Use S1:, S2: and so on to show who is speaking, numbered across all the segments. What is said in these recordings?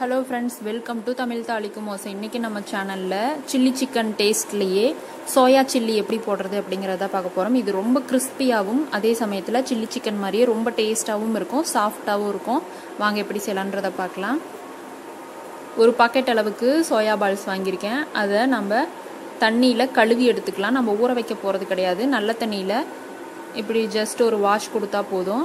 S1: hello friends welcome to Tamil தாளிக்கும் ஓசை இன்றைக்கி நம்ம சேனலில் சில்லி சிக்கன் டேஸ்ட்லேயே சோயா சில்லி எப்படி போடுறது அப்படிங்கிறத பார்க்க போகிறோம் இது ரொம்ப கிறிஸ்பியாகவும் அதே சமயத்தில் சில்லி சிக்கன் மாதிரியே ரொம்ப டேஸ்ட்டாகவும் இருக்கும் சாஃப்டாகவும் இருக்கும் வாங்க எப்படி செய்யலான்றதை பார்க்கலாம் ஒரு பாக்கெட் அளவுக்கு சோயா பால்ஸ் வாங்கியிருக்கேன் அதை நம்ம தண்ணியில் கழுவி எடுத்துக்கலாம் நம்ம ஊற வைக்க போகிறது கிடையாது நல்ல தண்ணியில் இப்படி ஜஸ்ட் ஒரு வாஷ் கொடுத்தா போதும்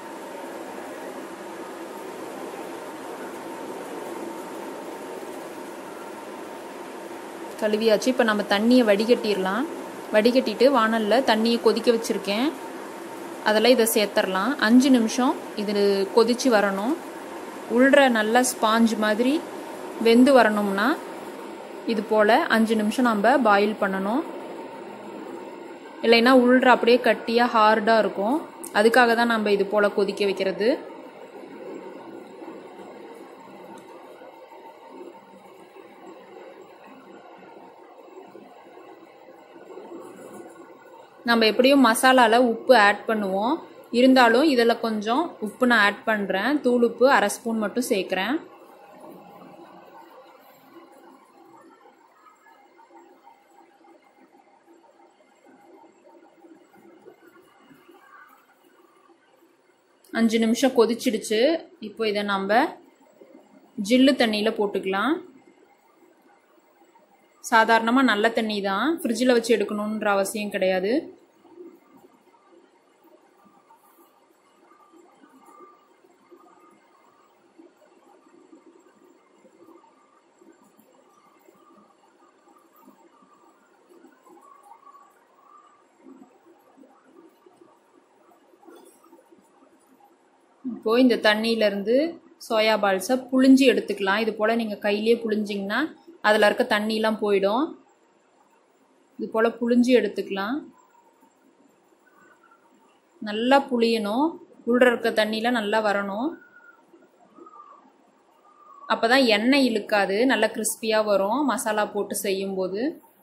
S1: கழுவியாச்சு இப்போ நம்ம தண்ணியை வடிகட்டிடலாம் வடிகட்டிட்டு வானலில் தண்ணியை கொதிக்க வச்சுருக்கேன் அதெல்லாம் இதை சேர்த்துடலாம் அஞ்சு நிமிஷம் இது கொதித்து வரணும் உள்ற நல்ல ஸ்பாஞ்ச் மாதிரி வெந்து வரணும்னா இது போல் அஞ்சு நிமிஷம் நம்ம பாயில் பண்ணணும் இல்லைன்னா உள்ற அப்படியே கட்டியாக ஹார்டாக இருக்கும் அதுக்காக தான் நம்ம இது போல் கொதிக்க வைக்கிறது நம்ம எப்படியும் மசாலாவில் உப்பு ஆட் பண்ணுவோம் இருந்தாலும் இதில் கொஞ்சம் உப்பு நான் ஆட் பண்ணுறேன் தூள் உப்பு அரை ஸ்பூன் மட்டும் சேர்க்குறேன் அஞ்சு நிமிஷம் கொதிச்சிடுச்சு இப்போ இதை நம்ம ஜில்லு தண்ணியில் போட்டுக்கலாம் சாதாரணமாக நல்ல தண்ணி தான் ஃப்ரிட்ஜில் வச்சு எடுக்கணுன்ற அவசியம் கிடையாது இப்போது இந்த தண்ணியிலேருந்து சோயா பால்ஸை புழிஞ்சி எடுத்துக்கலாம் இது போல் நீங்கள் கையிலேயே புழிஞ்சிங்கன்னா அதில் இருக்க தண்ணிலாம் போயிடும் இது போல் புழிஞ்சி எடுத்துக்கலாம் நல்லா புளியணும் உள்ள இருக்க தண்ணியில் நல்லா வரணும் அப்போ தான் எண்ணெய் இழுக்காது நல்லா கிறிஸ்பியாக வரும் மசாலா போட்டு செய்யும்போது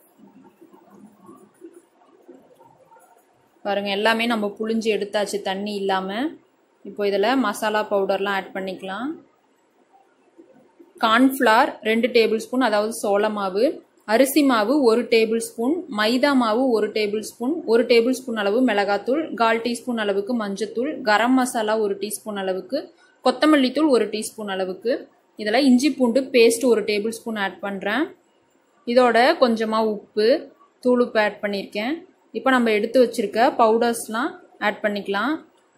S1: பாருங்கள் எல்லாமே நம்ம புளிஞ்சு எடுத்தாச்சு தண்ணி இல்லாமல் இப்போ இதில் மசாலா பவுடர்லாம் ஆட் பண்ணிக்கலாம் கார்ன்ஃப்ளார் ரெண்டு டேபிள் ஸ்பூன் அதாவது சோள மாவு அரிசி மாவு ஒரு டேபிள் ஸ்பூன் மைதா மாவு ஒரு டேபிள் ஸ்பூன் ஒரு டேபிள் ஸ்பூன் அளவு மிளகாத்தூள் கால் டீஸ்பூன் அளவுக்கு மஞ்சத்தூள் கரம் மசாலா ஒரு டீஸ்பூன் அளவுக்கு கொத்தமல்லி தூள் ஒரு டீஸ்பூன் அளவுக்கு இதில் இஞ்சி பூண்டு பேஸ்ட் ஒரு டேபிள் ஸ்பூன் ஆட் பண்ணுறேன் இதோட கொஞ்சமாக உப்பு தூள் உப்பு ஆட் பண்ணியிருக்கேன் இப்போ நம்ம எடுத்து வச்சுருக்க பவுடர்ஸ்லாம் ஆட் பண்ணிக்கலாம்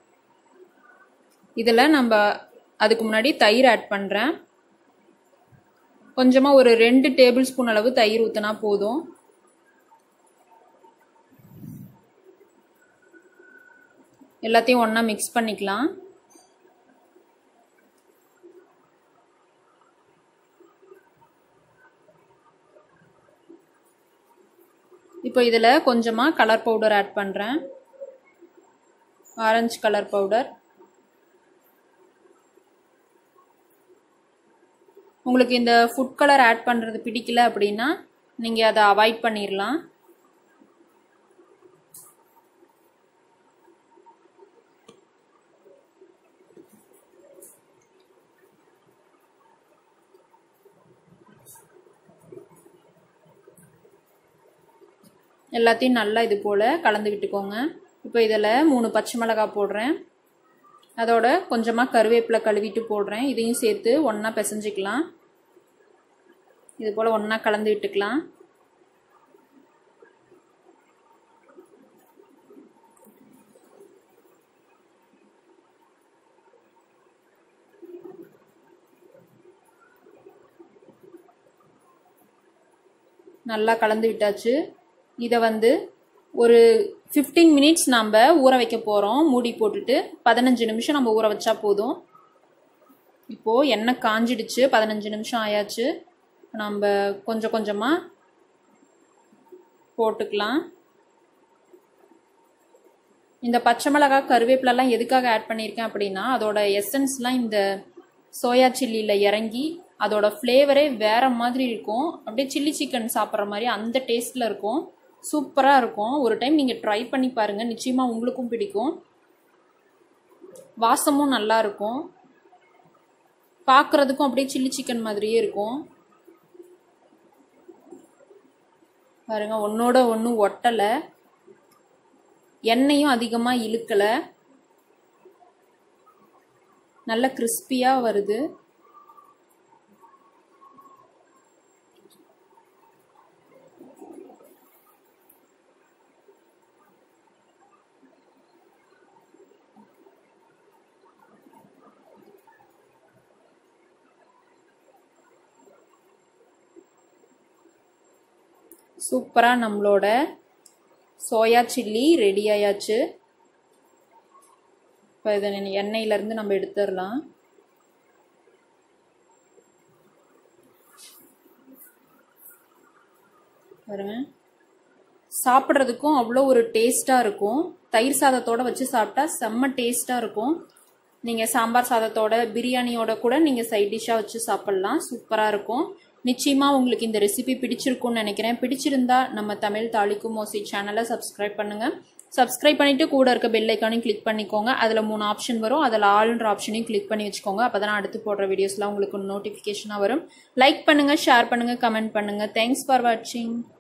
S1: இதில் நம்ம அதுக்கு முன்னாடி தயிர் ஆட் பண்ணுறேன் கொஞ்சமாக ஒரு ரெண்டு டேபிள் ஸ்பூன் அளவு தயிர் ஊற்றினா போதும் எல்லாத்தையும் ஒன்றா மிக்ஸ் பண்ணிக்கலாம் இப்போ இதில் கொஞ்சமாக கலர் பவுடர் ஆட் பண்ணுறேன் ஆரஞ்சு கலர் பவுடர் உங்களுக்கு இந்த ஃபுட் கலர் ஆட் பண்ணுறது பிடிக்கல அப்படின்னா நீங்கள் அதை அவாய்ட் பண்ணிடலாம் எல்லாத்தையும் நல்லா இது போல் கலந்து விட்டுக்கோங்க இப்போ இதில் மூணு பச்சை மிளகாய் போடுறேன் அதோட கொஞ்சமாக கருவேப்பிலை கழுவிட்டு போடுறேன் இதையும் சேர்த்து ஒன்றா பிசைஞ்சிக்கலாம் இது போல் ஒன்றா கலந்து விட்டுக்கலாம் நல்லா கலந்து விட்டாச்சு இதை வந்து ஒரு ஃபிஃப்டீன் மினிட்ஸ் நம்ம ஊற வைக்க போகிறோம் மூடி போட்டுட்டு பதினஞ்சு நிமிஷம் நம்ம ஊற வச்சா போதும் இப்போது எண்ணெய் காஞ்சிடுச்சு பதினஞ்சு நிமிஷம் ஆயாச்சு நம்ம கொஞ்சம் கொஞ்சமாக போட்டுக்கலாம் இந்த பச்சை மிளகாய் கருவேப்பிலெல்லாம் எதுக்காக ஆட் பண்ணியிருக்கேன் அப்படின்னா அதோட எசன்ஸ்லாம் இந்த சோயா சில்லியில் இறங்கி அதோட ஃப்ளேவரே வேறு மாதிரி இருக்கும் அப்படியே சில்லி சிக்கன் சாப்பிட்ற மாதிரி அந்த டேஸ்ட்டில் இருக்கும் சூப்பராக இருக்கும் ஒரு டைம் நீங்கள் ட்ரை பண்ணி பாருங்கள் நிச்சயமாக உங்களுக்கும் பிடிக்கும் வாசமும் நல்லா இருக்கும் பார்க்குறதுக்கும் அப்படியே சில்லி சிக்கன் மாதிரியே இருக்கும் பாருங்க ஒன்னோட ஒன்று ஒட்டலை எண்ணெயும் அதிகமாக இழுக்கலை நல்ல கிறிஸ்பியாக வருது சூப்பராக நம்மளோட சோயா சில்லி ரெடி ஆயாச்சு இப்போ இதை எண்ணெயிலேருந்து நம்ம எடுத்துடலாம் பாருங்க சாப்பிட்றதுக்கும் அவ்வளோ ஒரு டேஸ்ட்டாக இருக்கும் தயிர் சாதத்தோட வச்சு சாப்பிட்டா செம்ம டேஸ்ட்டாக இருக்கும் நீங்கள் சாம்பார் சாதத்தோட பிரியாணியோட கூட நீங்கள் சைட் டிஷ்ஷாக வச்சு சாப்பிட்லாம் சூப்பராக இருக்கும் நிச்சயமாக உங்களுக்கு இந்த ரெசிபி பிடிச்சிருக்கும்னு நினைக்கிறேன் பிடிச்சிருந்தா நம்ம தமிழ் தாளிக்கும் மோசி சேனலை சப்ஸ்கிரைப் பண்ணுங்கள் சப்ஸ்கிரைப் பண்ணிவிட்டு கூட இருக்க பெல் ஐக்கானையும் கிளிக் பண்ணிக்கோங்க அதில் மூணு ஆப்ஷன் வரும் அதில் ஆல்ன்ற ஆப்ஷனையும் கிளிக் பண்ணி வச்சுக்கோங்க அப்போ தான் அடுத்து போடுற வீடியோஸ்லாம் உங்களுக்கு நோட்டிஃபிகேஷனாக வரும் லைக் பண்ணுங்கள் ஷேர் பண்ணுங்கள் கமெண்ட் பண்ணுங்கள் தேங்க்ஸ் ஃபார் வாட்சிங்